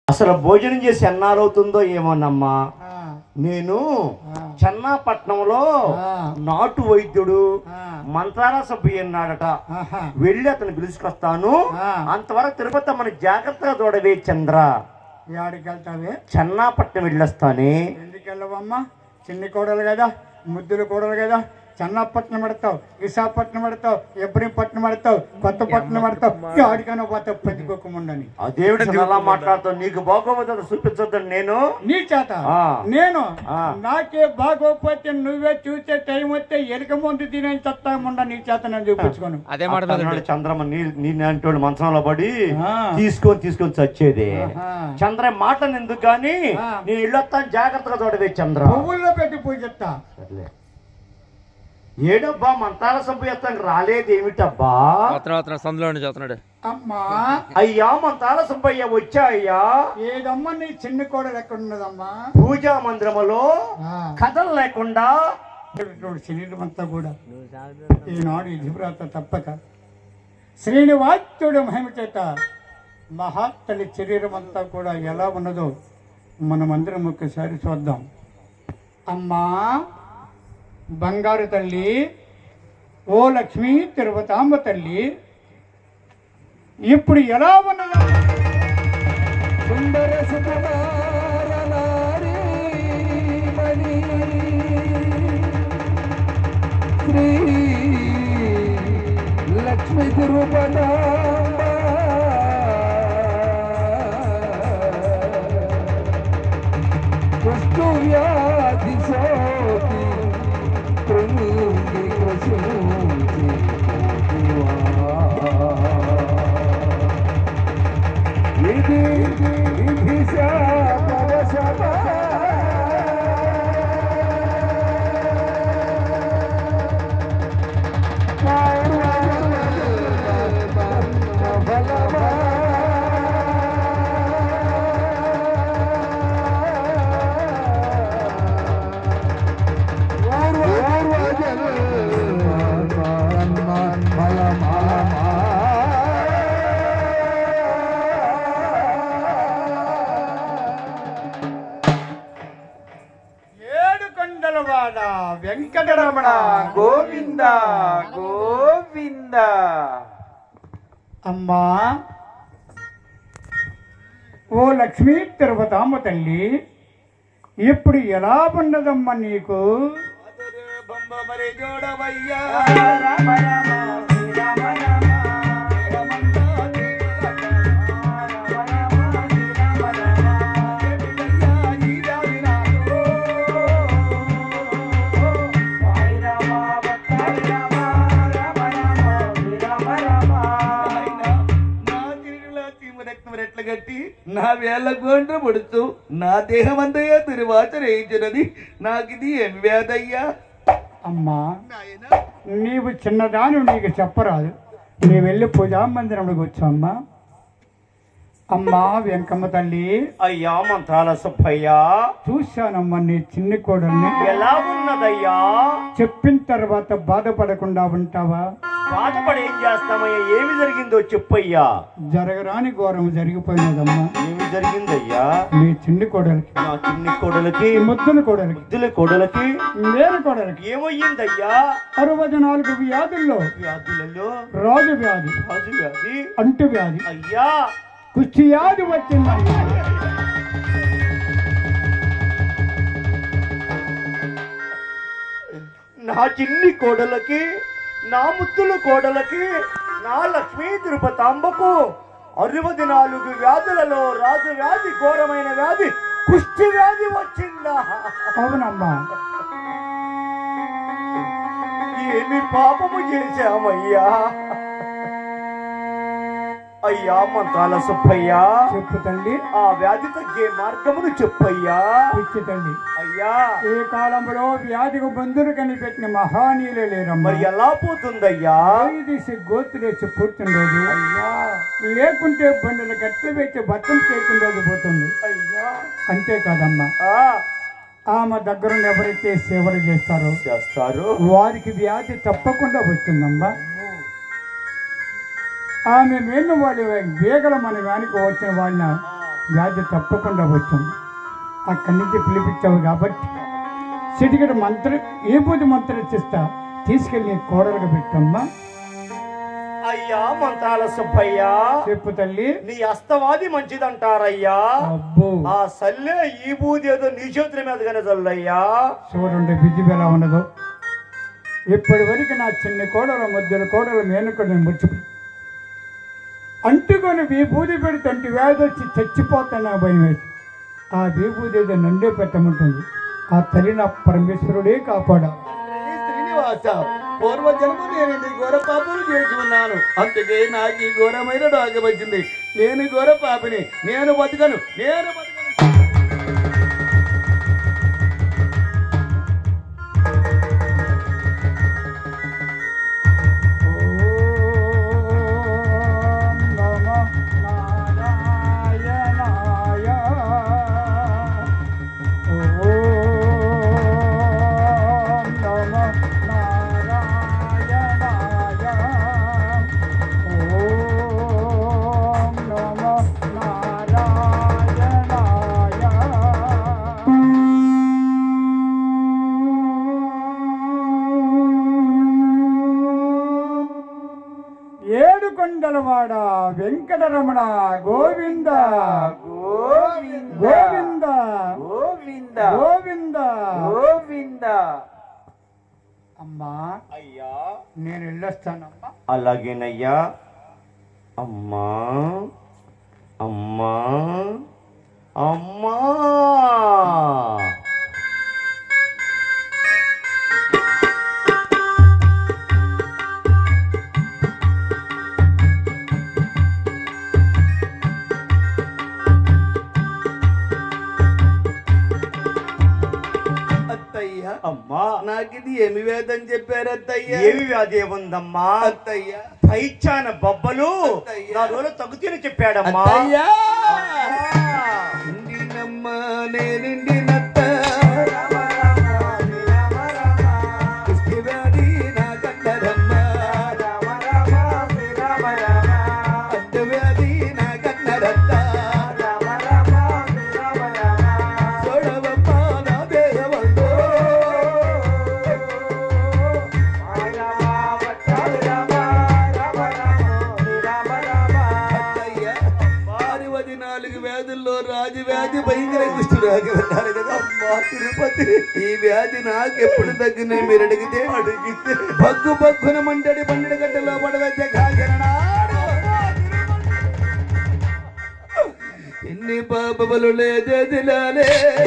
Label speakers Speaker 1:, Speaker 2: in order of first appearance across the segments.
Speaker 1: అసలు భోజనం చేసి ఎన్నాళ్ళవుతుందో ఏమోనమ్మా
Speaker 2: ఆ,
Speaker 1: నేను
Speaker 2: ఆ,
Speaker 1: చెన్నాపట్నంలో
Speaker 2: ఆ.
Speaker 1: నాటు వైద్యుడు
Speaker 2: ఆ.
Speaker 1: మంత్రాల సభ్యు అన్నాడట
Speaker 2: ఆహా.
Speaker 1: వెళ్ళి అతను పిలుచుకొస్తాను
Speaker 2: ఆ.
Speaker 1: అంతవరకు తిరుపతి మన జాగ్రత్తగా చూడవే చంద్ర
Speaker 2: యాడికి వెళ్తావే
Speaker 1: చెన్నాపట్నం వెళ్ళొస్తానే
Speaker 2: ఎందుకు వెళ్ళవమ్మా చిన్ని కోడలు కదా ముద్దులు కోడలు కదా చెన్నపట్నం పెడతావు విశాఖపట్నం పెడతావు ఎబ్రిపట్నం పెడతావు కొత్తపట్నం పెడతావు ఆడికైనా పోతావు పెద్దకొక్కముండని
Speaker 1: అదేవిడ అలా మాట్లాడుతావు నీకు బాగోపోతుంది చూపించొద్దని నేను
Speaker 2: నీ చేత
Speaker 1: ఆ.
Speaker 2: నేను
Speaker 1: ఆ.
Speaker 2: నాకే బాగోకపోతే నువ్వే చూసే టైం వస్తే ఎలుక ముందు తినే చెత్తాముండ నీ చేత నేను చూపించుకోను
Speaker 3: అదే మాట మీద
Speaker 1: అన్నాడు చంద్రమ్మ నీ నీ అంటోడు మంచంలో పడి
Speaker 2: ఆ.
Speaker 1: తీసుకొని తీసుకొని చచ్చేది
Speaker 2: ఆహా.
Speaker 1: చంద్ర మాటను ఎందుకు గాని
Speaker 2: ఆ.
Speaker 1: నేను ఇళ్ళొస్తాను జాగ్రత్తగా చూడవే చంద్ర
Speaker 2: పువ్వుల్లో పెట్టి పూజిస్తా
Speaker 1: సర్లే. ఏడబ్బా మంతాల సంపేస్తానికి రాలేదు ఏమిటబ్బా
Speaker 3: వస్తున్నా వస్తున్నా సందులో ఉండి చూస్తున్నాడు
Speaker 2: అమ్మా
Speaker 1: అయ్యా మంతాల సంపయ్య వచ్చా అయ్యా
Speaker 2: ఏదమ్మా నీ చిన్న కోడలు ఎక్కడ ఉన్నదమ్మా
Speaker 1: పూజా మందిరములో
Speaker 2: ఆ.
Speaker 1: కథలు లేకుండా
Speaker 2: చూడు శరీరం అంతా కూడా ఈనాడు ఈ దివ్రాత తప్పక శ్రీనివాసుడు మహిమ చేత మహాత్తలి శరీరం అంతా కూడా ఎలా ఉన్నదో మనమందరం ఒక్కసారి చూద్దాం అమ్మా బంగారు తల్లి ఓ లక్ష్మీ తిరుపతాంబ తల్లి ఇప్పుడు ఎలా ఉన్నదో
Speaker 4: సుందర సుకుమార నారీ మణి శ్రీ లక్ష్మి తిరుపతాంబ కుష్టు వ్యాధి సోకి కృంగి కృషించి ఇది ఇది శాపద సభ
Speaker 2: ఏడు కొండల వాడ వెంకటరమణ
Speaker 4: గోవింద గోవింద
Speaker 2: అమ్మా ఓ లక్ష్మీ తిరుపతాంబ తల్లి ఇప్పుడు ఎలా ఉన్నదమ్మా నీకు
Speaker 4: రెట్లు కట్టి నా వేళ్ళ గోండ్ర పడుతూ నా దేహం అంతయ్యా తిరువాచరేయించినది నాకిది ఏం వ్యాధయ్యా
Speaker 2: అమ్మా నీవు చిన్నదాని నీకు చెప్పరాదు నీ వెళ్ళి పూజా మందిరంలోకి వచ్చామ్మా అమ్మా వెంకమ్మ తల్లి
Speaker 1: అయ్యా మంత్రాల సుబ్బయ్య
Speaker 2: చూశానమ్మా నీ చిన్ని కోడల్ని
Speaker 1: ఎలా ఉన్నదయ్యా
Speaker 2: చెప్పిన తర్వాత బాధపడకుండా ఉంటావా
Speaker 1: బాధపడి ఏం చేస్తామయ్యా ఏమి జరిగిందో చెప్పయ్యా
Speaker 2: జరగరాని ఘోరం జరిగిపోయినదమ్మా
Speaker 1: ఏమి జరిగిందయ్యా
Speaker 2: నీ చిన్ని కోడలికి
Speaker 1: నా చిన్ని కోడలకి
Speaker 2: ఈ ముద్దుల కోడలికి
Speaker 1: ముద్దుల కోడలకి
Speaker 2: నేను కోడలికి
Speaker 1: ఏమయ్యిందయ్యా
Speaker 2: అరవై నాలుగు వ్యాధుల్లో
Speaker 1: వ్యాధులలో
Speaker 2: రాజు వ్యాధి
Speaker 1: రాజు వ్యాధి
Speaker 2: అంటు వ్యాధి
Speaker 1: అయ్యా
Speaker 2: కుష్టి వ్యాధి వచ్చిందమ్మా
Speaker 1: నా చిన్ని కోడలకి నా ముద్దుల కోడలకి నా లక్ష్మీ తిరుపతాంబకు అరవది నాలుగు వ్యాధులలో రాజు వ్యాధి ఘోరమైన వ్యాధి కుష్టి వ్యాధి వచ్చిందా
Speaker 2: అవునమ్మా
Speaker 1: ఏమి పాపము చేశామయ్యా అయ్యా మంత్రాల సుబ్బయ్యా
Speaker 2: చెప్పు తల్లి
Speaker 1: ఆ వ్యాధి తగ్గే మార్గమును చెప్పయ్యా
Speaker 2: పిచ్చి తల్లి
Speaker 1: అయ్యా
Speaker 2: ఏ కాలంలో వ్యాధికి బంధులు కనిపెట్టిన మహానీయులే లేరమ్మా
Speaker 1: మరి ఎలా పోతుందయ్యా
Speaker 2: తీసి గోతులేసి కూర్చుండేది
Speaker 1: అయ్యా
Speaker 2: లేకుంటే బండులు గట్టి పెట్టి బట్టం చేస్తుండేది పోతుంది
Speaker 1: అయ్యా
Speaker 2: అంతేకాదమ్మా
Speaker 1: ఆ,
Speaker 2: ఆమె దగ్గర ఎవరైతే సేవలు చేస్తారో
Speaker 1: చేస్తారు
Speaker 2: వారికి వ్యాధి తప్పకుండా వచ్చిందమ్మా ఆమె మేలు వాళ్ళు వేగల మన వానికి వచ్చిన వాళ్ళ వ్యాధి తప్పకుండా వస్తుంది అక్కడి నుంచి పిలిపించావు కాబట్టి సిటికడ మంత్ర ఏ బూది మంత్రం ఇచ్చిస్తా తీసుకెళ్ళి నీ కోడలుగా పెట్టమ్మా
Speaker 1: అయ్యా మంత్రాల సుబ్బయ్య
Speaker 2: చెప్పు తల్లి
Speaker 1: నీ అస్తవాది మంచిదంటారయ్యా
Speaker 2: అబ్బో
Speaker 1: ఆ సల్లే ఈ బూది ఏదో నీ చేతుల మీదగానే చల్లయ్యా
Speaker 2: చూడండి విధి ఎలా ఉన్నదో ఇప్పటి వరకు నా చిన్న కోడల మధ్యలో కోడల మేనుకొని నేను ముచ్చిపోయి అంటుకొని విభూది పెడుతుంటే వ్యాధి వచ్చి చచ్చిపోతాను నా భయం వేసి ఆ విభూది ఏదో నన్నే పెట్టమంటుంది ఆ తల్లి నా పరమేశ్వరుడే కాపాడా
Speaker 4: ఏ శ్రీనివాస పూర్వ జన్మ నేను ఇది ఘోర పాపలు చేసి ఉన్నాను అందుకే నాకు ఈ ఘోరమైన రోగం వచ్చింది నేను ఘోర పాపిని నేను బతకను నేను బతకను
Speaker 2: ఓం నమో నారాయణాయ. ఓం నమో నారాయణాయ. ఓం నమో నారాయణాయ. ఏడు కొండలవాడ వెంకటరమణ గోవింద గోవింద
Speaker 1: గోవింద
Speaker 2: గోవింద
Speaker 1: గోవింద
Speaker 2: అమ్మా
Speaker 1: అయ్యా
Speaker 2: నేను వెళ్ళొస్తానమ్మా
Speaker 1: అలాగేనయ్యా అమ్మా అమ్మా అమ్మా
Speaker 4: అత్తయ్య
Speaker 1: అమ్మా
Speaker 4: నాకు ఇది ఏమి వేదం చెప్పారు అత్తయ్య
Speaker 1: ఏమి వ్యాధి ఉందమ్మా
Speaker 4: అత్తయ్య
Speaker 1: పైచాన బొబ్బలు
Speaker 4: అత్తయ్య.
Speaker 1: నా రోజులు తగ్గుతీని చెప్పాడమ్మా
Speaker 4: అత్తయ్య
Speaker 1: ఆ.
Speaker 4: నిండినమ్మ నేనిండినత్త కుష్టి వ్యాధి నా కన్నరమ్మ అంటు వ్యాధి నా కన్నరత్త చూడవమ్మ నా దేహవంతో అత్తయ్య అరవది నాలుగు వ్యాధుల్లో రాజు వ్యాధి భయంకర కుష్టి వ్యాధి అన్నారు కదా అమ్మా తిరుపతి ఈ వ్యాధి నాకు ఎప్పుడు తగ్గిన మీరు అడిగితే అడిగితే బగ్గు బగ్గున మంటడి పండుగ గడ్డలో పడవచ్చే కాకినాడు ఎన్ని పాపములు లేదేదిలాలే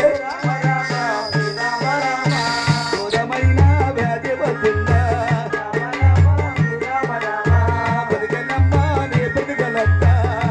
Speaker 4: ఘోరమైన వ్యాధి వస్తుందా బతికనమ్మా నీ బతికలత్తా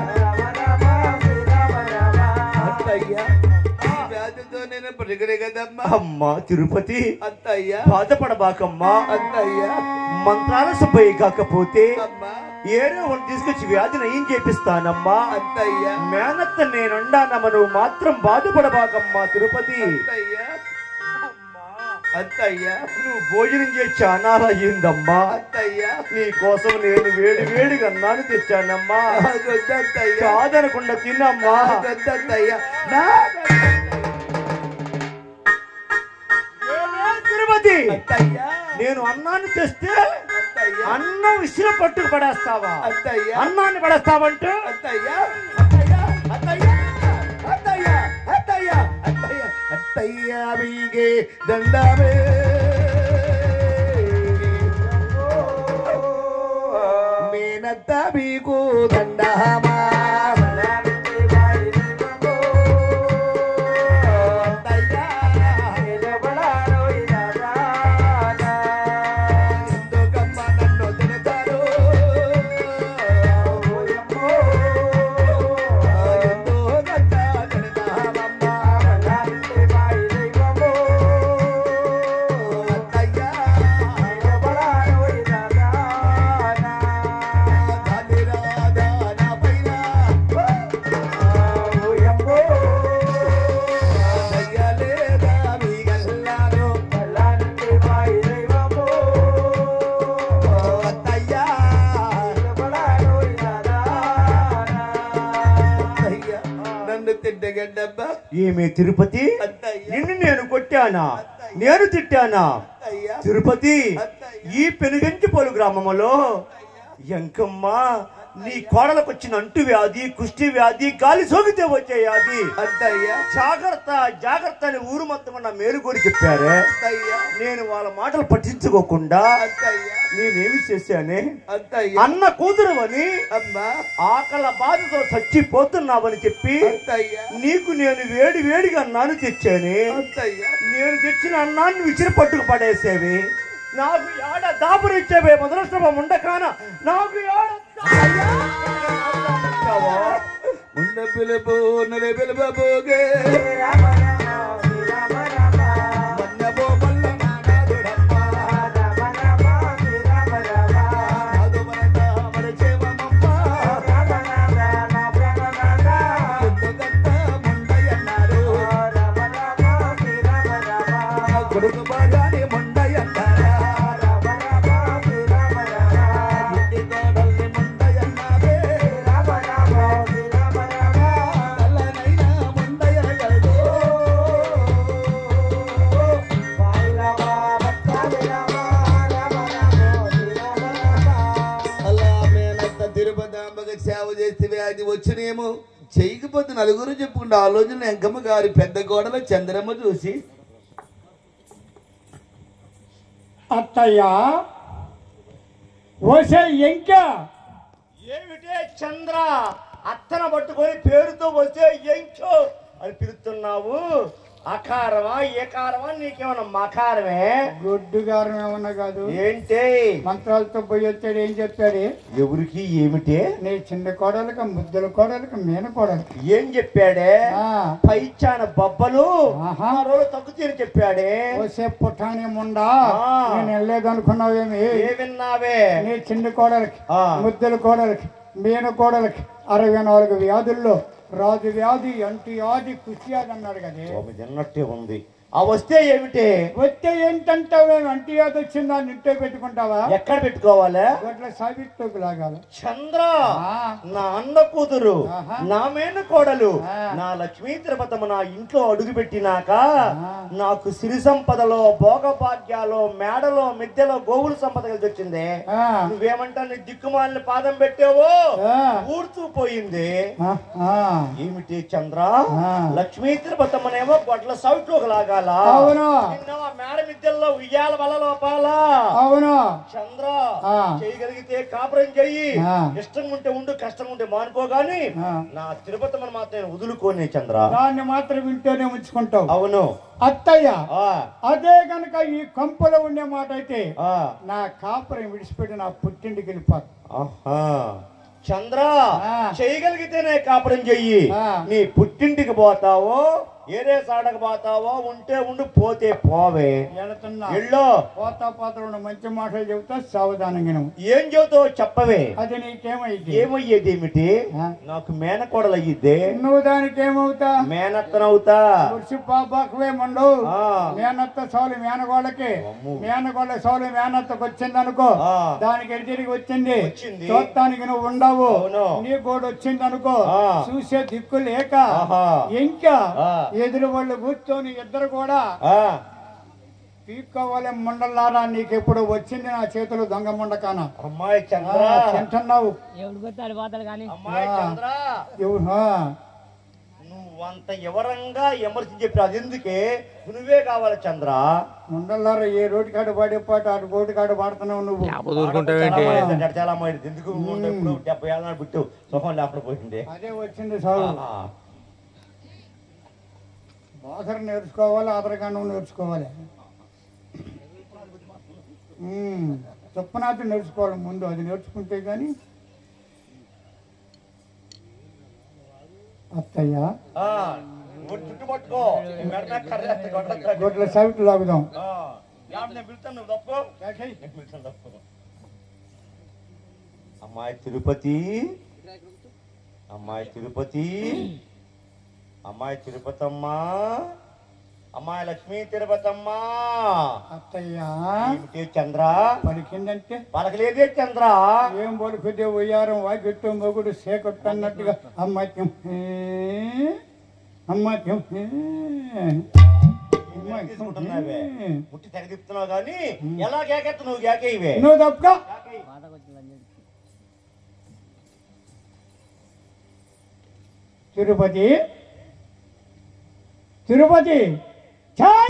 Speaker 4: అత్తయ్య ఈ వ్యాధితో నేను బ్రతికనే కదమ్మా
Speaker 1: అమ్మా తిరుపతి
Speaker 4: అత్తయ్య
Speaker 1: బాధపడబాకమ్మా
Speaker 4: అత్తయ్య
Speaker 1: మంత్రాల సుబ్బయ్య కాకపోతే
Speaker 4: అమ్మా
Speaker 1: ఏడో వాళ్ళు తీసుకొచ్చి వ్యాధి నయం చేపిస్తానమ్మా
Speaker 4: అత్తయ్య
Speaker 1: మేనత్త నేనుండానమ్మ నువ్వు మాత్రం బాధపడబాకమ్మా తిరుపతి
Speaker 4: అత్తయ్య అత్తయ్య
Speaker 1: నువ్వు భోజనం చేసి చానాలు అయ్యిందమ్మా
Speaker 4: అత్తయ్య
Speaker 1: నీ కోసం నేను వేడి వేడిగా అన్నాను తెచ్చానమ్మా
Speaker 4: నాకొద్దత్తయ్య
Speaker 1: కాదనకుండా తిన్నమ్మా
Speaker 4: నాకొద్దత్తయ్య నా
Speaker 1: ఏమే తిరుపతి
Speaker 4: అత్తయ్య
Speaker 1: నేను అన్నాన్ని తెస్తే
Speaker 4: అత్తయ్య
Speaker 1: అన్నం విసిర పట్టుకు పడేస్తావా
Speaker 4: అత్తయ్య
Speaker 1: అన్నాన్ని పడేస్తావంటే
Speaker 4: అత్తయ్య అత్తయ్య అత్తయ్య అత్తయ్య అత్తయ్య అత్తయ్య అత్తయ్య మీగే దండమే మేనత్త మీకు దండమా ఎందుకమ్మ నన్ను తిడతారు ఎందుకంట తిడతావమ్మా అత్తయ్య తల్లి రాధా నా పైన చిట్టగడ్డబ్బా
Speaker 1: ఏమి తిరుపతి
Speaker 4: అత్తయ్య
Speaker 1: నిన్ను నేను కొట్టానా నేను తిట్టానా
Speaker 4: అయ్యా
Speaker 1: తిరుపతి
Speaker 4: అత్తయ్య.
Speaker 1: ఈ పెనుగంటిపోలు గ్రామములో ఎంకమ్మ నీ కోడలకు వచ్చిన అంటు వ్యాధి కుష్టి వ్యాధి గాలి సోకితే వచ్చే వ్యాధి
Speaker 4: అత్తయ్య
Speaker 1: జాగ్రత్త జాగ్రత్త అని ఊరు మొత్తం నా మేలుగోడి చెప్పారే
Speaker 4: అత్తయ్య
Speaker 1: నేను వాళ్ళ మాటలు పట్టించుకోకుండా
Speaker 4: అత్తయ్య
Speaker 1: నేనేమి చేశానే
Speaker 4: అత్తయ్య
Speaker 1: అన్న కూతురు అని
Speaker 4: అమ్మా
Speaker 1: ఆకల బాధతో చచ్చిపోతున్నావని చెప్పి
Speaker 4: అత్తయ్య
Speaker 1: నీకు నేను వేడి వేడిగా అన్నాను తెచ్చానే
Speaker 4: అత్తయ్య
Speaker 1: నేను తెచ్చిన అన్నాన్ని విసిరి పట్టుకు పడేసేవి నాకు ఆడ దాపురు ఇచ్చేవే మొదలష్టమ ఉండకాన నాకు ఆడ దాపురు
Speaker 4: ఉన్న పిలుపు నరే పిలుపబోగే మన్నబో మల్ల నానాదుడమ్మ. మధుమరత మరచేవమమ్మ. ముద్దుగట్ట ముండయన్నారు. కొడుకు బాగానే ముండయన్నారా. ఇంటి కోడల్ని ముండయన్నారే. తల్లనైనా ముండయగలదు. అలా మేనత్త తిరుపతాంబకి సేవ చేస్తే అది వచ్చినేమో చేయకపోతే నలుగురు చెప్పుకుంటే ఆలోచన వెంకమ్మ గారి పెద్ద గోడల చంద్రమ్మ చూసి
Speaker 2: అత్తయ్య ఓసే ఇంకా
Speaker 1: ఏమిటే చంద్ర అత్తన పట్టుకొని పేరుతో వస్తే ఎంచో అని పిలుస్తున్నావు అకారమా ఏకారమా నీకేమన్నా మకారమే
Speaker 2: గుడ్డు గారం ఏమన్నా కాదు
Speaker 1: ఏంటి
Speaker 2: మంత్రాలతో పోయి వచ్చాడు ఏం చెప్పాడు
Speaker 1: ఎవరికి ఏమిటే
Speaker 2: నీ చిన్న కోడలకు ముద్దుల కోడలకు మీన కోడలకి
Speaker 1: ఏం చెప్పాడే
Speaker 2: ఆ,
Speaker 1: పైచాన బొబ్బలు
Speaker 2: ఆహా.
Speaker 1: ఆ రోజు తగ్గుతీని చెప్పాడే
Speaker 2: ఓసే పుట్టాని ముండా
Speaker 1: ఆ.
Speaker 2: నేను వెళ్ళలేదు అనుకున్నావేమి
Speaker 1: ఏ విన్నావే
Speaker 2: నీ చిన్న కోడలకి
Speaker 1: ఆ.
Speaker 2: ముద్దుల కోడలకి మీన కోడలకి అరవై నాలుగు వ్యాధుల్లో రాజు వ్యాధి అంటు వ్యాధి కుషి వ్యాధి అన్నాడు కదే
Speaker 1: ఆమె తిన్నట్టే ఉంది ఆ వస్తే ఏమిటి
Speaker 2: వస్తే ఏంటంటావేమి అంటు వ్యాధి వచ్చిందా నింటే పెట్టుకుంటావా
Speaker 1: ఎక్కడ పెట్టుకోవాలి
Speaker 2: గట్ల సావిత్రికి లాగాలి
Speaker 1: చంద్ర
Speaker 2: ఆ.
Speaker 1: నా అన్న కూతురు
Speaker 2: ఆహా.
Speaker 1: నా మేన కోడలు
Speaker 2: ఆ.
Speaker 1: నా లక్ష్మీ తిరుపతమ్మ నా ఇంట్లో అడుగు పెట్టినాక
Speaker 2: ఆ.
Speaker 1: నాకు సిరి సంపదలో భోగభాగ్యాలో మేడలో మిద్దెలో గోవుల సంపద కలిసి వచ్చింది
Speaker 2: ఆ,
Speaker 1: నువ్వేమంటా నీ దిక్కుమాలిన పాదం పెట్టావో
Speaker 2: ఆ,
Speaker 1: ఊడుతూ పోయింది
Speaker 2: ఆ, ఆ.
Speaker 1: ఏమిటి చంద్ర
Speaker 2: ఆ.
Speaker 1: లక్ష్మీ తిరుపతమ్మనేమో గొడ్ల సౌట్లోకి లాగాల
Speaker 2: అవును
Speaker 1: నిన్నేమో మేడ మిద్దెల్లో ఉయ్యాల వల లోపాల
Speaker 2: అవును
Speaker 1: చంద్ర
Speaker 2: ఆ.
Speaker 1: చేయగలిగితే కాపురం చెయ్యి
Speaker 2: ఆ.
Speaker 1: ఇష్టం ఉంటే ఉండు కష్టం ఉంటే మానుకోగాని
Speaker 2: ఆ.
Speaker 1: నా తిరుపతమ్మని మాత్రం నేను వదులుకోనే చంద్ర
Speaker 2: దాన్ని మాత్రం వింటూనే ఉంచుకుంటావు
Speaker 1: అవును
Speaker 2: అత్తయ్య
Speaker 1: ఆ
Speaker 2: అదే గనక ఈ కంపలో ఉండే మాట అయితే
Speaker 1: ఆ
Speaker 2: నా కాపురం విడిచిపెట్టి నా పుట్టింటికి వెళ్ళిపోతా
Speaker 1: ఆహా. చంద్ర
Speaker 2: ఆ.
Speaker 1: చేయగలిగితేనే కాపురం చెయ్యి
Speaker 2: ఆ.
Speaker 1: నీ పుట్టింటికి పోతావో ఏరే సాడకు పోతావో ఉంటే ఉండు పోతే పోవే
Speaker 2: వెళుతున్నా
Speaker 1: ఎల్లో
Speaker 2: పోతా పోతా రెండు మంచి మాటలు చెబుతా సావధానంగా నువ్వు.
Speaker 1: ఏం చెబుతావు చెప్పవే
Speaker 2: అది నీకేమైంది
Speaker 1: ఏమయ్యేది ఏమిటి
Speaker 2: ఆ?
Speaker 1: నాకు మేనకోడలు అయ్యిద్దే
Speaker 2: నువ్వు దానికి ఏమవుతా
Speaker 1: మేనత్తనవుతా
Speaker 2: పురుషు పాపాకువే మండు
Speaker 1: ఆ.
Speaker 2: మేనత్త సౌలు మేనగోళ్ళకి
Speaker 1: అమ్మో.
Speaker 2: మేనగోళ్ళ సౌలు మేనత్తకు వచ్చింది అనుకో
Speaker 1: ఆ.
Speaker 2: దానికి ఎడి తిరిగి వచ్చింది
Speaker 1: వచ్చింది.
Speaker 2: చూస్తానికి నువ్వు ఉండవు
Speaker 1: అవును.
Speaker 2: నీ గోడు వచ్చింది అనుకో
Speaker 1: ఆ.
Speaker 2: చూసే దిక్కు లేక
Speaker 1: ఆహా.
Speaker 2: ఇంకా
Speaker 1: ఆ.
Speaker 2: ఎదురు వాళ్ళు కూర్చొని ఇద్దరు కూడా
Speaker 1: ఆ
Speaker 2: పీక్కోవాలి ముండలారా నీకు ఎప్పుడు వచ్చింది నా చేతులు దొంగ ముండకాన
Speaker 1: అమ్మాయి
Speaker 2: ఆ,
Speaker 1: చంద్ర
Speaker 2: తింటున్నావు
Speaker 5: ఎవడు కొట్టాడు పోతాడు కానీ
Speaker 1: అమ్మాయి
Speaker 2: ఆ.
Speaker 1: చంద్ర
Speaker 2: ఎవు- ఆ.
Speaker 1: నువ్వు అంత ఎవరంగా ఎమర్చి చెప్పి అది ఎందుకే నువ్వే కావాలి చంద్ర
Speaker 2: ముండలారా ఏ రోడ్డు కాడ పాడే పాట ఆ రోడ్డు కాడ పాడుతున్నావు నువ్వు
Speaker 3: లేకపోతే ఊరుకుంటావేంటి
Speaker 1: చాలా మంది అంటారు, చాలా మంది ఎందుకు ఊరుకుంటావు? ఇప్పుడు డెబ్బై ఏళ్ళ నాడు పుట్టు సుఖం లేకుండా పోయింది
Speaker 2: అదే వచ్చింది సాగు
Speaker 1: ఆ,
Speaker 2: బాసర నేర్చుకోవాలి ఆదరకాండం నేర్చుకోవాలి ఉమ్, చొప్పనాథం నేర్చుకోవాలి ముందు అది నేర్చుకుంటే కానీ అత్తయ్య
Speaker 1: ఆ, నువ్వు జుట్టు పట్టుకో నీ మెడ మీద కర్ర వేస్తే కొట్టొచ్చు.
Speaker 2: గొడ్ల సవిట్లు లాగుదాం
Speaker 1: ఆ, యాడ నేను పిలుస్తాను నువ్వు తప్పు నేను పిలుస్తాను తప్పు అమ్మాయి తిరుపతి అమ్మాయి తిరుపతి అమ్మాయి తిరుపతమ్మా అమ్మాయి లక్ష్మీ తిరుపతమ్మా
Speaker 2: అత్తయ్య
Speaker 1: ఏమిటి చంద్ర
Speaker 2: పలికిందంటే
Speaker 1: పలకలేదే చంద్ర
Speaker 2: ఏం పలుకుతే ఉయ్యారం వాకిట్టు మొగుడు సేకొట్టు అన్నట్టుగా అమ్మాయి అమ్మ ఏం?
Speaker 1: తీసుకుంటున్నావే పుట్టి తెగదిప్పుతున్నావు కానీ ఎలా కేకెత్త నువ్వు కేకే ఇవే
Speaker 2: నువ్వు తప్పుకో తిరుపతి తిరుపతి ఛాయ్!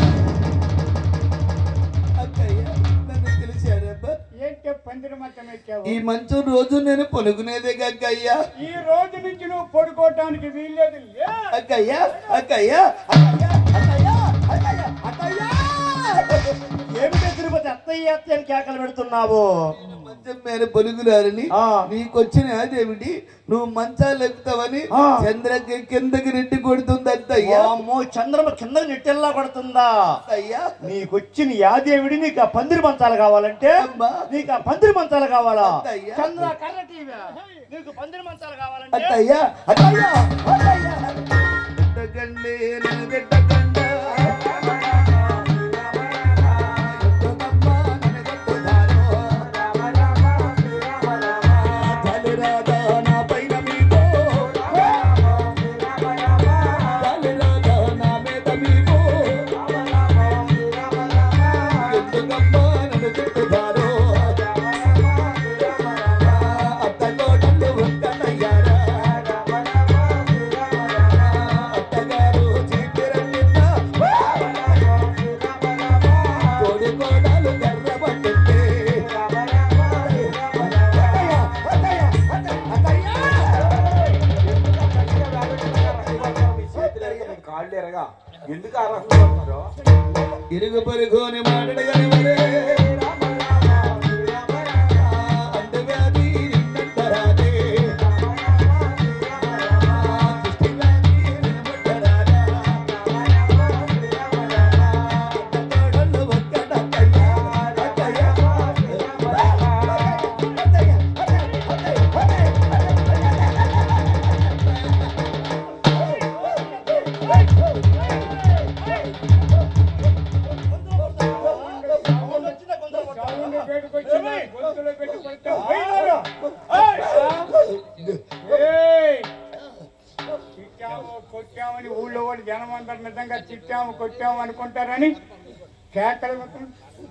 Speaker 4: అక్కయ్య నన్ను తెలిసారబ్బా
Speaker 2: ఏంటి పందిరి మొత్తం ఎక్కావు
Speaker 4: ఈ మంచం రోజు నేను పలుకునేదే అక్కయ్యా
Speaker 2: ఈ రోజు నుంచి నువ్వు పడుకోవటానికి వీల్లేదు లే.
Speaker 4: అక్కయ్య అక్కయ్య అక్కయ్య అక్కయ్య అక్కయ్య అక్కయ్య
Speaker 1: ఏమిటో తిరుపతి అత్తయ్య అత్తయ్య అని కేకలు పెడుతున్నావు
Speaker 4: మంచం మీద పలుకులారని
Speaker 1: ఆ.
Speaker 4: నీకొచ్చిన అదేమిటి నువ్వు మంచాలు ఎక్కుతావని
Speaker 1: ఆ.
Speaker 4: చంద్రకి కిందకి నెట్టి కొడుతుంది అత్తయ్య
Speaker 1: అమ్మో చంద్రమ కింద నెట్టెల్లా కొడుతుందా
Speaker 4: అత్తయ్య
Speaker 1: నీకొచ్చిన యాదేవిడి నీకు ఆ పందిరి మంచాలు కావాలంటే
Speaker 4: అమ్మా.
Speaker 1: నీకు ఆ పందిరి మంచాలు కావాలా
Speaker 4: అత్తయ్య.
Speaker 1: చంద్ర కర్ర టీవీ నీకు పందిరి మంచాలు కావాలంటే
Speaker 4: అత్తయ్య అత్తయ్య అత్తయ్య తిట్టకండి నన్ను తిట్టకండి. ఎక్కడమ్మా నన్ను కొట్టుతారో. జాలిరాదా నా పైన మీకు. జాలిరాదా నా మీద మీకు. ఎందుకమ్మా నన్ను తిట్టుతారో. అత్తగోడలు ఒక్కటయ్యారా. అత్తగారు చీపిరన్నిట. తోడుకోడలు గర్రపట్టింది. అత్తయ్య, అత్తయ్య, అత్తయ్య, అత్తయ్య.
Speaker 5: కాళ్ళు ఎరగా ఎందుకు ఆ రకంగా ఉన్నారో
Speaker 4: ఇరుగు పొరుగుని మాట్లాడగని మరే అంటువ్యాధి నిన్నంటరాదే దిష్టివ్యాధి నిన్నుముట్టరాదా అత్తగోడలు ఒక్కటత్తయ్య అత్తయ్య అత్తయ్య అత్తయ్య
Speaker 2: సౌండ్ బయటకొచ్చింది. గొంతులో పెట్టి కొడితే పోయినారు. ఏయ్! తిట్టాము కొట్టామని ఊళ్ళో వాళ్ళు జనం అందరు నిజంగా తిట్టాము కొట్టాము అనుకుంటారని కేకలు మొత్తం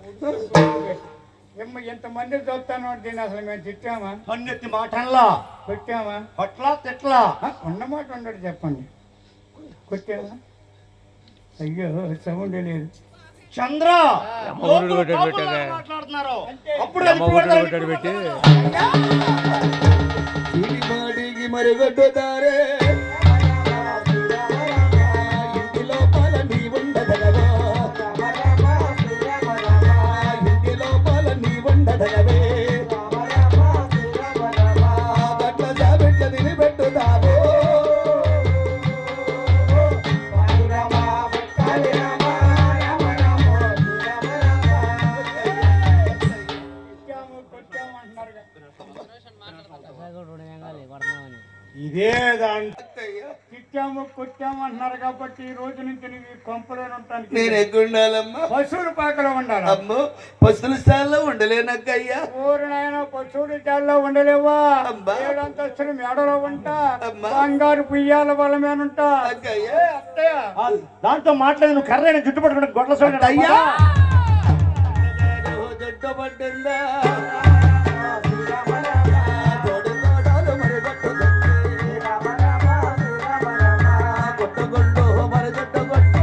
Speaker 2: ఎమ్మ ఎంతమంది చూస్తాను దీన్ని అసలు మేము తిట్టామా
Speaker 1: పన్నెత్తి మాటల్లా
Speaker 2: కొట్టామా
Speaker 1: పట్లా తిట్లా
Speaker 2: ఆ, ఉన్నమాట ఉండడు చెప్పండి కొట్టామా అయ్యో సౌండ్ లేదు
Speaker 1: చంద్ర
Speaker 3: అమ్మఒడి కొట్టాడు
Speaker 1: లోపల
Speaker 3: పెట్టాగా.
Speaker 1: కాపులాగా మాట్లాడుతున్నారు అప్పుడు
Speaker 3: అమ్మ
Speaker 1: ఇప్పుడు
Speaker 3: ఒడి
Speaker 1: పెడతారు,
Speaker 3: కొట్టాడు
Speaker 1: ఇప్పుడు
Speaker 3: పెట్టి
Speaker 4: చీటి మాటికి మరుగొట్టుతారే ఇంటి లోపల నీ ఉండదలవా ఇంటి లోపల నీ ఉండదలవే గట్ల జాబెట్ల తిని పెట్టుతావో
Speaker 2: కొట్టాము కొట్టాము అంటున్నారు
Speaker 1: ఇదే దాంట్లో
Speaker 2: తిట్టాము కొట్టాము అంటున్నారు కాబట్టి ఈ రోజు నుంచి నువ్వు ఈ కొంపలోనే ఉంటానికి
Speaker 4: నేను ఎక్కడుండాలమ్మా
Speaker 2: పశువుల పాకలో ఉండాలి
Speaker 4: అమ్మో పస్తుల స్థాయిలో ఉండలేనక్కయ్యా
Speaker 2: ఊరు నాయన పశువుల జాల్లో ఉండలేవా
Speaker 4: అబ్బా.
Speaker 2: ఏడంతస్తులు మేడలో ఉంటా
Speaker 4: అమ్మా.
Speaker 2: బంగారు పుయ్యాల బల మీద ఉంటా
Speaker 4: అక్కయ్యా
Speaker 2: అత్తయ్య
Speaker 1: ఆ, దాంతో మాట్లాడి నువ్వు కర్రైన జుట్టు పట్టుకుని గొడ్ల సోని
Speaker 4: అయ్యా జట్టు పట్టిందా తోడు తోడాలు మరి కొట్టుకుంది. కొట్టుకుంటూ మరి జట్టుకుంటూ.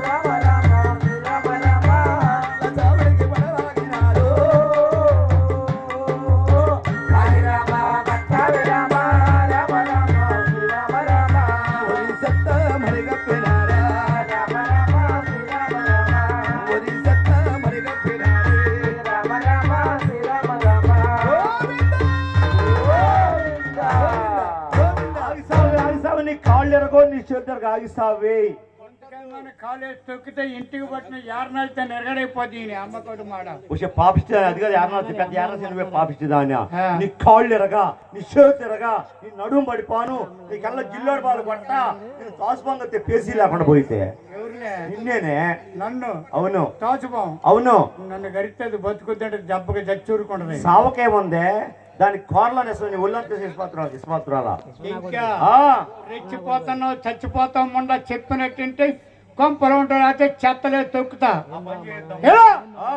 Speaker 4: లచావుడికి పడవాగినాడు. ఒరిసత్తా మరి గప్పినారా. ఒరిసత్తా మరి గప్పినారే.
Speaker 1: ఆగిసావే ఆగిసావే నీ కాళ్ళు ఎరగో నీ చేతులకు ఆగిసావే
Speaker 2: కొంతకన్నా కాలేజ్ తొక్కితే ఇంటికి పట్టిన యారనాలతో నెరగడైపోతుంది ఈ అమ్మకోడు మాడ
Speaker 1: వచ్చే పాపిస్తే అది కాదు యారనాథ్ పెద్ద యారనాథ్ నువ్వే పాపిస్తుందాని
Speaker 2: ఆ.
Speaker 1: నీ కాళ్ళు ఎరగా నీ చేతి ఎరగా నీ నడుము పడిపోను నీ కళ్ళ జిల్లాడు పాలు కొట్ట నేను తాసుబంగ పేసీ లేకుండా పోయితే
Speaker 2: ఎవరులే
Speaker 1: నిన్నేనే
Speaker 2: నన్ను
Speaker 1: అవును
Speaker 2: తాచుకోం
Speaker 1: అవును
Speaker 2: నన్ను గరిస్తే బతుకుద్దంటే దెబ్బకి చచ్చూరుకుంటది
Speaker 1: సావకేముందే దాని కోరలని వేసుకొని ఒళ్ళంతా ఇస్మాత్రాలు ఇస్మాత్రాల
Speaker 2: ఇంకా
Speaker 1: ఆ
Speaker 2: రెచ్చిపోతున్నావు చచ్చిపోతావు మొండ చెప్పినట్టుంటే కొంపలు ఉంటారు అయితే చెత్తలే తొక్కుతా ఎలా?
Speaker 1: ఆ,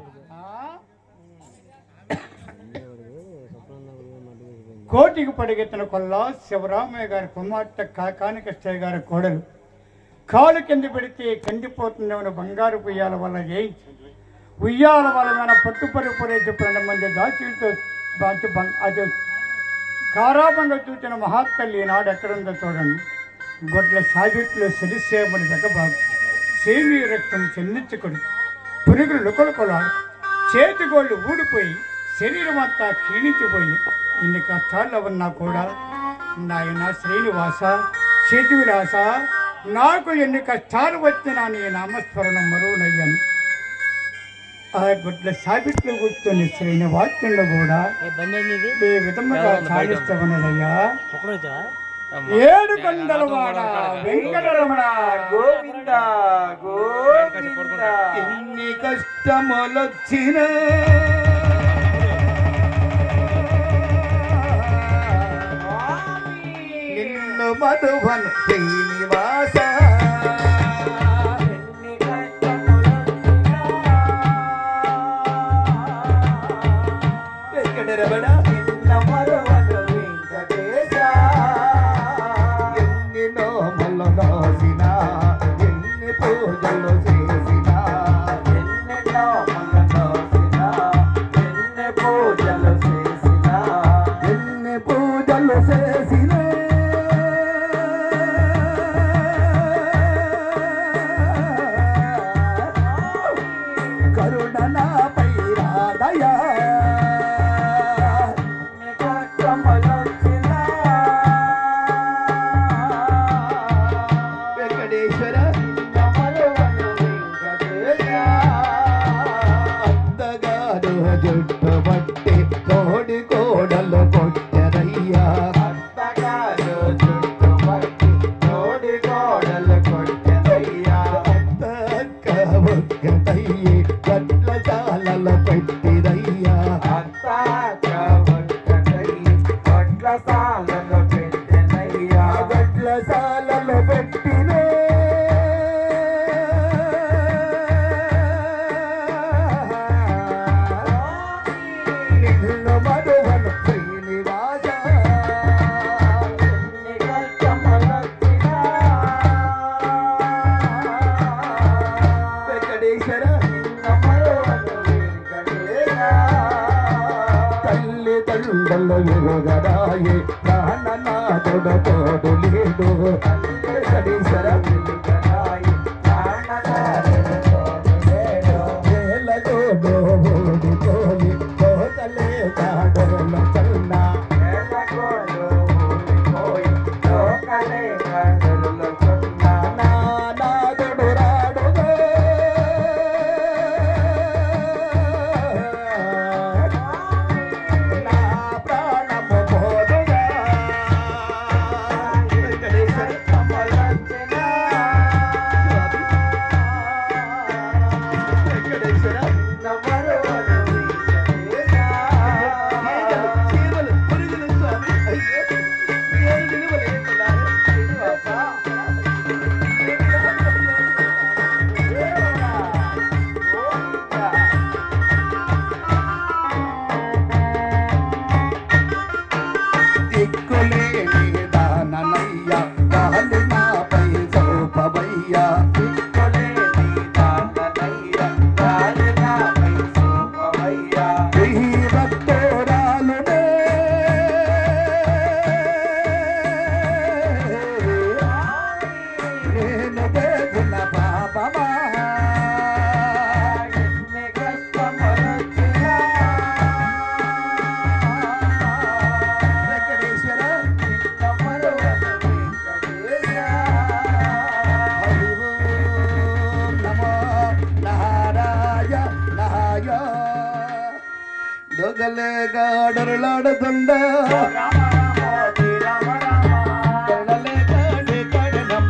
Speaker 2: కోటికి పడిగెత్తిన కొల్ల శివరామయ్య గారి కుమార్తె కాకాని కృష్ణయ్య గారి కోడలు కాలు కింద పెడితే కందిపోతుందేమని బంగారు ఉయ్యాల వల్ల చేయించి ఉయ్యాల వల్ల మన పట్టుపరి పొరేసి పన్నెండు మంది దాచులతో దాచి బం- అది కారాబంగా చూసిన మహాత్తల్లి ఈనాడు ఎక్కడుందో చూడండి గొడ్ల సాగిట్లో సిరిసేమని వెగబాబు సేమి రక్తం చెందించుకుని పురుగులు లుకలుకొలాడు చేతిగోళ్ళు ఊడిపోయి శరీరం అంతా క్షీణించిపోయి ఇన్ని కష్టాల్లో ఉన్నా కూడా నాయన శ్రీనివాస చేతివిలాస నాకు ఎన్ని కష్టాలు వచ్చినా నీ నామస్మరణం మరువునయ్యాను ఆ గుడ్ల సాగిట్లో కూర్చొని శ్రీనివాసుడు కూడా ఏ విధముగా సాగిస్తామన్నదయ్యా ఏడు కొండలవాడ వెంకటరమణ
Speaker 5: గోవింద గోవింద
Speaker 4: ఎన్ని కష్టములొచ్చిన నిన్ను మధువను శ్రీనివాస
Speaker 5: ఎన్ని కష్టములొచ్చినా
Speaker 4: వెంకటరమణ
Speaker 5: నిన్న మరువను వెంకటేశ.
Speaker 4: ఎన్ని నోములు నోసిన ఎన్ని పూజలు చేసిన
Speaker 5: ఎన్నెన్నో మననోసినా, ఎన్ని పూజలు చేసినా,
Speaker 4: ఎన్ని పూజలు చేసిన కరుణ నాపై రాదయా
Speaker 5: ఎన్ని కష్టములొచ్చినా,
Speaker 4: వెంకటేశ్వర
Speaker 5: నిన్న మరువను వెంకటేశ.
Speaker 4: అందగాడు జుట్టు బట్టి కోడి కోడలు కొట్టరయ్యా
Speaker 5: అత్తగారు చుట్టుపట్టి తోడి గోడలు కొట్టెదయ్యా.
Speaker 4: అక్క ఒక్కటయ్యి గట్ల చాలల పెట్టిరయ్యా
Speaker 5: అత్తాక ఒక్కటై కొట్ల సాలను పెట్టెదయ్యా.
Speaker 4: గట్ల చాలల పెట్టినే నిన్ను మధువను శ్రీనివాస
Speaker 5: ఎన్ని కష్టములొచ్చినా,
Speaker 4: వెంకటేశ్వర
Speaker 5: నిన్న మరువను వెంకటేశ.
Speaker 4: తల్లి తండ్రులు ఎరుగరాయి ప్రాణనాథుడు తోడు లేడు వెంకటేశ్వర
Speaker 5: వెలుగరాయి ప్రాణదారుడు తోడు లేడు.
Speaker 4: వేలతోడు ఓడిపోయి కోతలే కాడల చల్నా
Speaker 5: వేలకోడు ఊడిపోయి లోకలే కదులుతున్నా.
Speaker 4: నానాదుడు రాడుగా నా ప్రాణము పోదుగా వెంకటేశ్వర
Speaker 5: కష్టములొచ్చినా,
Speaker 4: వెంకటేశ్వర
Speaker 5: నిన్న మరువను వెంకటేశ.
Speaker 4: చీమలు పురుగులు స్వామి అయ్యో ఏ నిలువలేకున్నారు శ్రీనివాస దిక్కులేని దాననయ్య దాని నాపై సోపవయ్యా
Speaker 5: దిక్కులేని దాననయ్య, దారినాపై చూపవయ్యా.
Speaker 4: ఈ భక్తోరాలునే నేను చేసిన పాపమా
Speaker 5: ఎన్ని కష్టములొచ్చినా,
Speaker 4: వెంకటేశ్వర
Speaker 5: నిన్న మరువను వెంకటేశ.
Speaker 4: హరి ఓం నమో నారాయణాయ దొగలే గాడరులాడుతుండ కడలే కాడి కడనమ్మ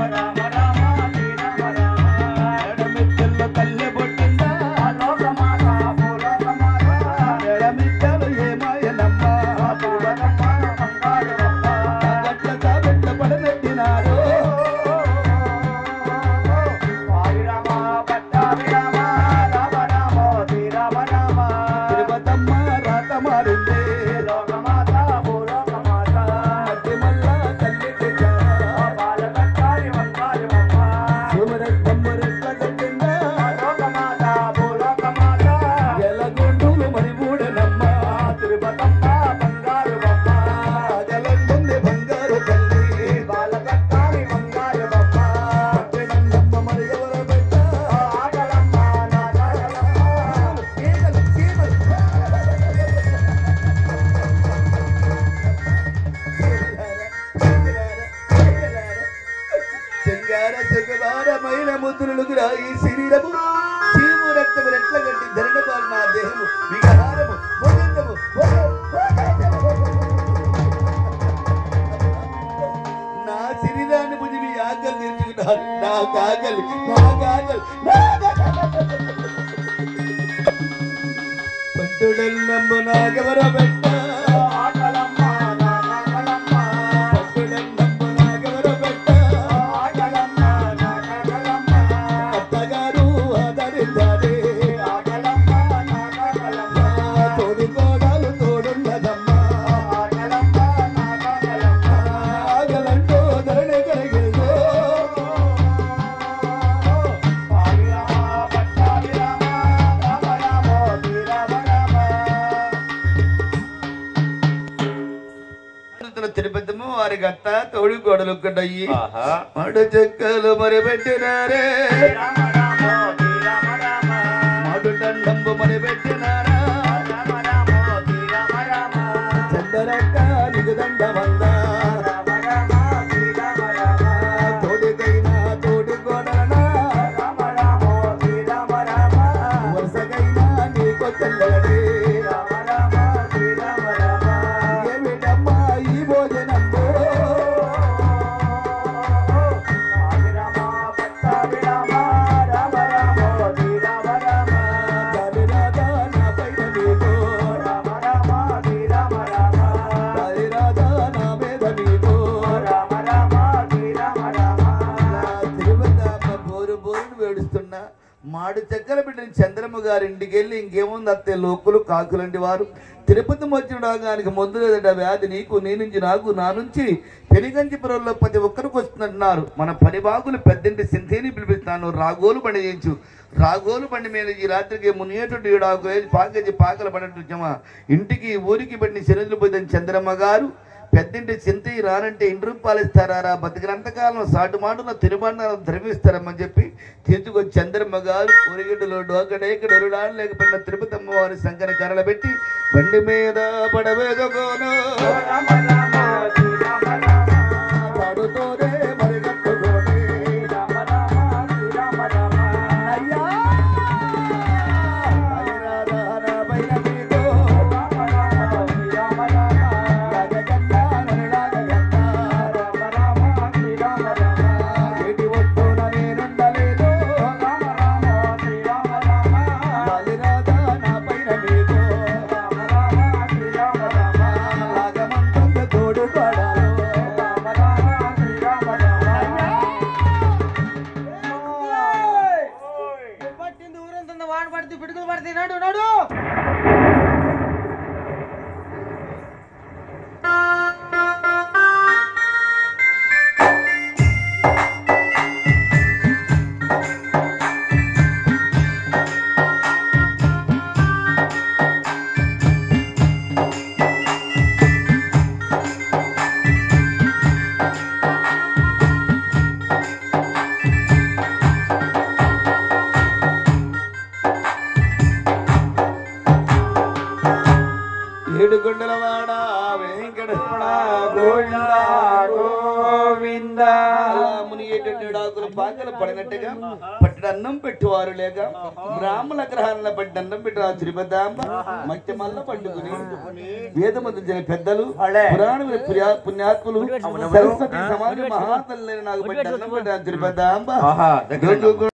Speaker 4: ఎడమిద్దెల్ల తల్లె పొట్టిందా ఎడమిద్దెలు ఏమాయనమ్మ శృంగార సుకుమారమైన ముద్దులకు ఈ శరీరము చీము రక్తము రెట్ల గట్టి ధరణ పాలు నా దేహము విహారము భోజనము నా శరీరాన్ని భుజి మీ ఆకలి తీర్చుకున్నారు నా కాకలి నా కాకలి నా పట్టుడల్లమ్మ నాగవర పెట్ట పట్టుడల్లమ్మ నాగవర పెట్ట అత్తగారు ఆదరించాలి తోడి కోడలు తోడున్నదమ్మా ఆగలంటూ ధరణి కలిగిందో తిరుపతిము వారి గత్త తోడి కోడలు ఒక్కటయ్యి మడు చెక్కలు మరి పెట్టినారే మడు దండంబు మరి పెట్టినారా చందరక్క నీకు దండమందా తోడికైనా తోడి కోడలనా వరుసకైనా నీకు చెల్లడే ఏమిటమ్మా ఈ భోజనంబో జాలిరాదా నా పైన నీకు జాలిరాదా నా మీద నీకు తిరుపతి బోరు బోరును వేడుస్తున్నా మాడు చక్కెర బిడ్డని చంద్రమ్మ గారి ఇంటికి వెళ్ళి ఇంకేముంది అత్తే లోకులు కాకులంటి వారు తిరుపతి వచ్చిన రాగానికి మందు లేదట వ్యాధి నీకు నీ నుంచి నాకు నా నుంచి పెనుగంచిపురంలో ప్రతి ఒక్కరికి వస్తుందంటున్నారు మన పని బాగులు పెద్దంటి సింధేని పిలిపిస్తాను రాగోలు బండి చేయించు రాగోలు బండి మీద ఈ రాత్రికి మునిగేటట్టు ఈడాకు వేసి పాకేసి పాకలు పడేటమ్మా ఇంటికి ఊరికి పడిన శనిధులు పోయిందని చంద్రమ్మ గారు పెద్దింటి చింతి రానంటే ఇంటి రూపాయలు ఇస్తారా బతికినంతకాలం సాటు మాటలో తిరుమణాలను ధర్మిస్తారమ్మని చెప్పి తీసుకొచ్చి చంద్రమ్మ గారు పొరిగిడ్డులో డోకడేక డొరుడాడు లేకపోయిన తిరుపతి అమ్మవారి సంకర కర్రలు పెట్టి బండి మీద పడవేగోను పాడుతోనే మరిగట్టుకోని అయ్యా హరిరాధా రామయ్య నీతో రాగగన్నా నరుడాగగన్నా ఏటి ఒట్టున నేనుండలేదు బలిరాధా నా పైన నీతో రాగమంతంత తోడు పడాలో
Speaker 5: పట్టింది ఊరంతా వాడు పడితే పిడుగులు పడితే నడు నడు
Speaker 4: ఏడుకొండల వాడ వెంకటరమణ
Speaker 5: గోవింద గోవింద
Speaker 4: మునిగేటట్టు ఆకులు పాకలు పడినట్టుగా పట్టిన అన్నం పెట్టువారు లేక బ్రాహ్మణ గ్రహాల పట్టిన అన్నం పెట్టిన తిరుపతాంబ మధ్య మల్ల పండుకుని వేదమందించిన పెద్దలు పురాణ పుణ్యాత్ములు సరస్వతి సమాజ మహాతల్లి నాకు పట్టిన అన్నం పెట్టిన తిరుపతాంబ